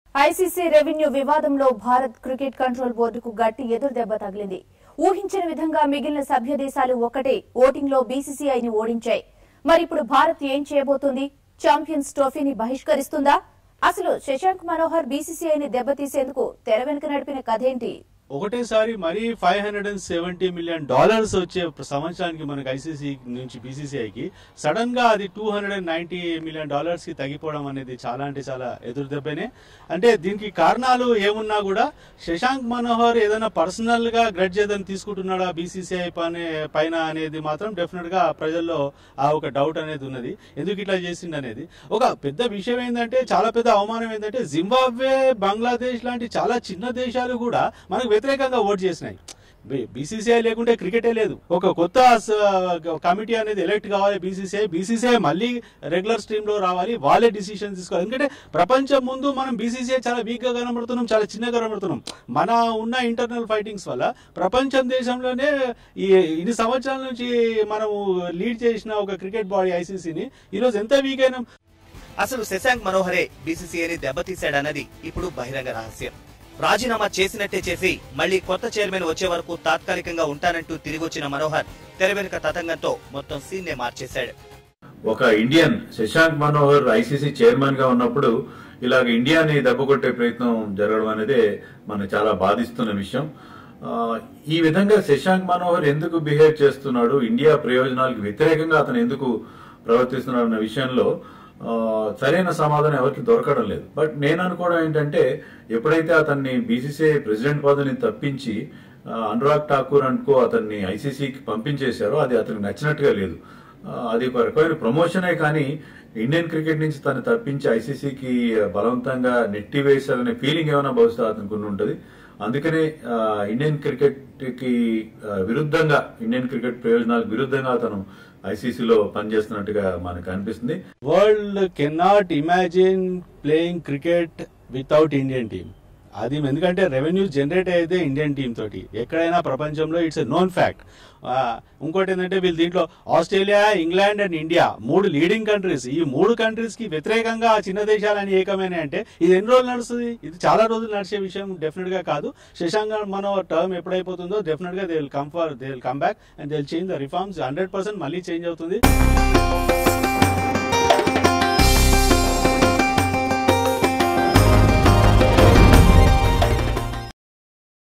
ICC revenue వివాదంలో Bharat cricket control బోర్డుకు గట్టి ఎదురుదెబ్బ తగిలింది ఊహించిన విధంగా మిగిలిన సభ్య దేశాలు ఒక్కటే ఓటింగ్ లో బీసీసీఐని ఓడించాయి మరిప్పుడు భారత్ ఏం చేయబోతుంది ఛాంపియన్స్ ట్రోఫీని బహిష్కరిస్తుందా అసలు శశాంక్ మనోహర్ బీసీసీఐని దెబ్బతీసేందుకు తెర వెనుక నడిపిన కథేంటి ఒకటేసారి మరీ five hundred and seventy million dollars వచ్చే సంవత్సరానికి మనకు ఐసీసీ నుంచి బీసీసీఐకి సడన్ గా అది two hundred and ninety million dollars కి తగ్గిపోవడం అనేది చాలా అంటే చాలా ఎదురు దెబ్బనే అంటే దీనికి కారణాలు ఏమున్నా కూడా శశాంక్ మనోహర్ ఏదైనా పర్సనల్ గా గ్రడ్జ్ ఏదైనా తీసుకుంటున్నాడా బీసీసీఐ పైన పైన అనేది మాత్రం డెఫినెట్ గా ప్రజల్లో ఆ ఒక డౌట్ అనేది ఉన్నది ఎందుకు ఇట్లా చేసిండు అనేది ఒక పెద్ద విషయం ఏంటంటే చాలా పెద్ద అవమానం ఏంటంటే జింబాబ్వే బంగ్లాదేశ్ లాంటి చాలా చిన్న దేశాలు కూడా మనకు వ్యతిరేకంగా ఓటు చేసినాయి బీసీసీఐ లేకుంటే క్రికెటే లేదు ఒక కొత్త స- కమిటీ అనేది ఎలక్ట్ కావాలి బీసీసీఐ బీసీసీఐ మళ్ళీ రెగ్యులర్ స్ట్రీమ్ లో రావాలి వాళ్ళే డిసిషన్ తీసుకోవాలి ఎందుకంటే ప్రపంచం ముందు మనం బీసీసీఐ చాలా వీక్ గా కనబడుతున్నాం చాలా చిన్నగా కనబడుతున్నాం మన ఉన్న ఇంటర్నల్ ఫైటింగ్స్ వల్ల ప్రపంచం దేశంలోనే ఈ ఇన్ని సంవత్సరాల నుంచి మనము లీడ్ చేసిన ఒక క్రికెట్ బాడీ ఐసీసీని ఈరోజు ఎంత వీక్ అయినా అసలు శశాంక్ మనోహరే బీసీసీఐని దెబ్బతీశాడన్నది ఇప్పుడు బహిరంగ రహస్యం రాజీనామా చేసినట్టే చేసి మళ్ళీ కొత్త చైర్మన్ వచ్చే వరకు తాత్కాలికంగా ఉంటానంటూ తిరిగొచ్చిన మనోహర్ తెర వెనుక తతంగంతో మొత్తం సీన్నే మార్చేశాడు ఒక Indian Shashank Manohar ICC chairman గా ఉన్నప్పుడు ఇలాగ ఇండియాని దెబ్బకొట్టే ప్రయత్నం జరగడం అనేది మనకు చాలా బాధిస్తున్న విషయం ఆ, ఈ విధంగా శశాంక్ మనోహర్ ఎందుకు బిహేవ్ చేస్తున్నాడు ఇండియా ప్రయోజనాలకు వ్యతిరేకంగా అతను ఎందుకు ప్రవర్తిస్తున్నాడు అన్న విషయంలో ఆ, సరైన సమాధానం ఎవరికి దొరకడం లేదు బట్ నేను అనుకోవడం ఏంటంటే ఎప్పుడైతే అతన్ని బీసీసీఐ ప్రెసిడెంట్ పదవిని తప్పించి ఆ, అనురాగ్ ఠాకూర్ అనుకో అతన్ని ఐసీసీకి పంపించేశారో అది అతనికి నచ్చినట్టుగా లేదు ఆ, అది ఒక రకమైన ప్రమోషనే కానీ ఇండియన్ క్రికెట్ నుంచి తను తప్పించి ఐసీసీకి బలవంతంగా నెట్టివేశారనే ఫీలింగ్ ఏమైనా బహుశా అతనికి ఉండి ఉంటుంది అందుకనే ఆ, ఇండియన్ క్రికెట్ కి ఆ, విరుద్ధంగా ఇండియన్ క్రికెట్ ప్రయోజనాలకు విరుద్ధంగా అతను ఐసీసీలో పనిచేస్తున్నట్టుగా మనకు అనిపిస్తుంది world cannot imagine playing cricket without Indian team అది ఎందుకంటే రెవెన్యూ జనరేట్ అయితే ఇండియన్ టీమ్ తోటి ఎక్కడైనా ప్రపంచంలో ఇట్స్ నోన్ ఫ్యాక్ట్ ఇంకోటి ఏంటంటే వీళ్ళు దీంట్లో ఆస్ట్రేలియా ఇంగ్లాండ్ అండ్ ఇండియా మూడు లీడింగ్ కంట్రీస్ ఈ మూడు కంట్రీస్ కి వ్యతిరేకంగా ఆ చిన్న దేశాలని ఏకమైన అంటే ఇది ఎన్ని రోజులు నడుస్తుంది ఇది చాలా రోజులు నడిచే విషయం డెఫినెట్ గా కాదు శశాంక్ మన టర్మ్ ఎప్పుడైపోతుందో డెఫినెట్ గా they will come for they will come back and they will change the reforms hundred percent మళ్ళీ చేంజ్ అవుతుంది